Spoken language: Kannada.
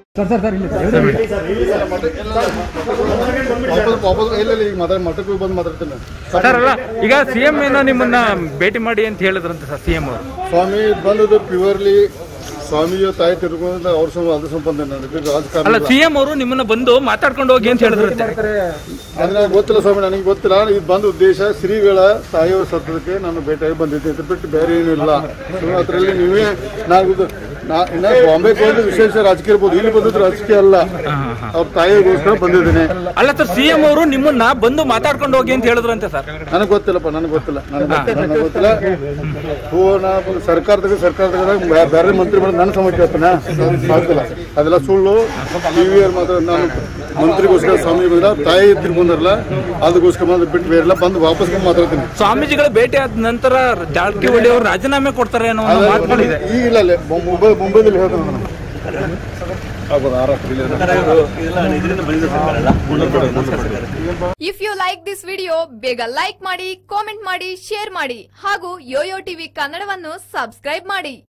ಸರ್ ಸರ್ ಸರ್ ಇಲ್ಲಿ ವಾಪಸ್ ವಾಪಸ್ ಇಲ್ಲ ಇಲ್ಲ, ಈಗ ಮಾತಾಡಿ ಮಠಕ್ಕೆ ಹೋಗಿ ಬಂದು ಮಾತಾಡ್ತೇನೆ ಸರ್ ಅಲ್ಲ ಈಗ ಸಿ ಎಂ ಏನೋ ನಿಮ್ಮನ್ನ ಭೇಟಿ ಮಾಡಿ ಅಂತ ಹೇಳಿದ್ರಂತೆ ಸರ್ ಸಿ ಎಂ ಅವರು ಸ್ವಾಮಿ ಬಂದದ್ದು ಪ್ಯೂರ್ಲಿ ಸ್ವಾಮಿಯ ತಾಯಿ ತಿರ್ಕೊಂಡು ಅವ್ರ ಸಮ ಅದ್ರ ಸಂಬಂಧ ನನಗೆ ಅಲ್ಲ ರಾಜಕಾರಣ ಸಿ ಎಂ ಅವರು ನಿಮ್ಮನ್ನ ಬಂದು ಮಾತಾಡ್ಕೊಂಡು ಹೋಗಿ ಅಂತ ಹೇಳಿದ್ರಂತೆ ಅದು ನನಗೆ ಗೊತ್ತಿಲ್ಲ ಸ್ವಾಮಿ ನನಗೆ ಗೊತ್ತಿಲ್ಲ ಇದು ಬಂದ ಉದ್ದೇಶ ಶ್ರೀಗಳ ತಾಯಿಯವ್ರ ಸತ್ತದಕ್ಕೆ ನಾನು ಭೇಟಿಯಾಗಿ ಬಂದಿದ್ದೆ ಅಂತ ಬಿಟ್ಟು ಬೇರೆ ಏನೂ ಇಲ್ಲ ಅದರಲ್ಲಿ ನೀವೇ ನಾವು ಇದು- ನಾ ಇನ್ನ ಬಾಂಬೆಗೆ ಹೋದ್ರೆ ವಿಶೇಷ ರಾಜಕೀಯ ಇರ್ಬೋದು ಇಲ್ಲಿ ಬಂದದ್ದು ರಾಜಕೀಯ ಅಲ್ಲ ಅವ್ರ ತಾಯಿಗೋಸ್ಕರ ಬಂದಿದ್ದೀನಿ ಅಲ್ಲ ಸರ್ ಸಿ ಎಂ ಅವರು ನಿಮ್ಮನ್ನ ಬಂದು ಮಾತಾಡ್ಕೊಂಡು ಹೋಗಿ ಅಂತ ಹೇಳಿದ್ರಂತೆ ಸರ್ ನನಗೆ ಗೊತ್ತಿಲ್ಲಪ್ಪ ನನಗೆ ಗೊತ್ತಿಲ್ಲ ನನಗೆ ಗೊತ್ತಿಲ್ಲ ನನಗೆ ಗೊತ್ತಿಲ್ಲ ಹೋ ನಾ ಸರ್ಕಾರದಾಗ ಸರ್ಕಾರದಾಗ ಬ್ಯಾ- ಬೇರೆ ಮಂತ್ರಿ ಬಂದು ನನ್ನ ಸಮಸ್ಯೆ ಹೇಳ್ತಾನೆ ಆಗ್ತಿಲ್ಲ ಅದೆಲ್ಲ ಸುಳ್ಳು ಟಿ ವಿಯಲ್ಲಿ ಮಾತ್ರ ನಾನು ಮಂತ್ರಿಗೋಸ್ಕರ ಸ್ವಾಮಿ ಬಂದಿಲ್ಲ ತಾಯಿ ತಿರ್ಕೊಂಡಾರಲ್ಲ ಅದಕ್ಕೋಸ್ಕರ ಬಂದು ಬಿಟ್ಟು ಬೇರೆಲ್ಲ ಬಂದು ವಾಪಸ್ ಬಂದು ಮಾತಾಡ್ತೀನಿ ಸ್ವಾಮೀಜಿಗಳ ಭೇಟಿ ಆದ ನಂತರ ಜಾರಕಿಹೊಳಿ ಅವರು ರಾಜೀನಾಮೆ ಕೊಡ್ತಾರೆ ಅನ್ನೋ ಒಂದು ಮಾತುಗಳಿದೆ ಈಗ ಇಲ್ಲ ಅಲ್ಲೇ ಬೊ- ಮುಂಬೈ ಮುಂಬೈದಲ್ಲಿ ಹೇಳ್ತಾನೆ ನಾನು ಆಗ್ಬೋದು ಆರಾಮ if you like this video ಬೇಗ ಲೈಕ್ ಮಾಡಿ ಕಾಮೆಂಟ್ ಮಾಡಿ ಶೇರ್ ಮಾಡಿ ಹಾಗೂ ಯೋಯೋ ಟಿವಿ ಕನ್ನಡವನ್ನು ಸಬ್ಸ್ಕ್ರೈಬ್ ಮಾಡಿ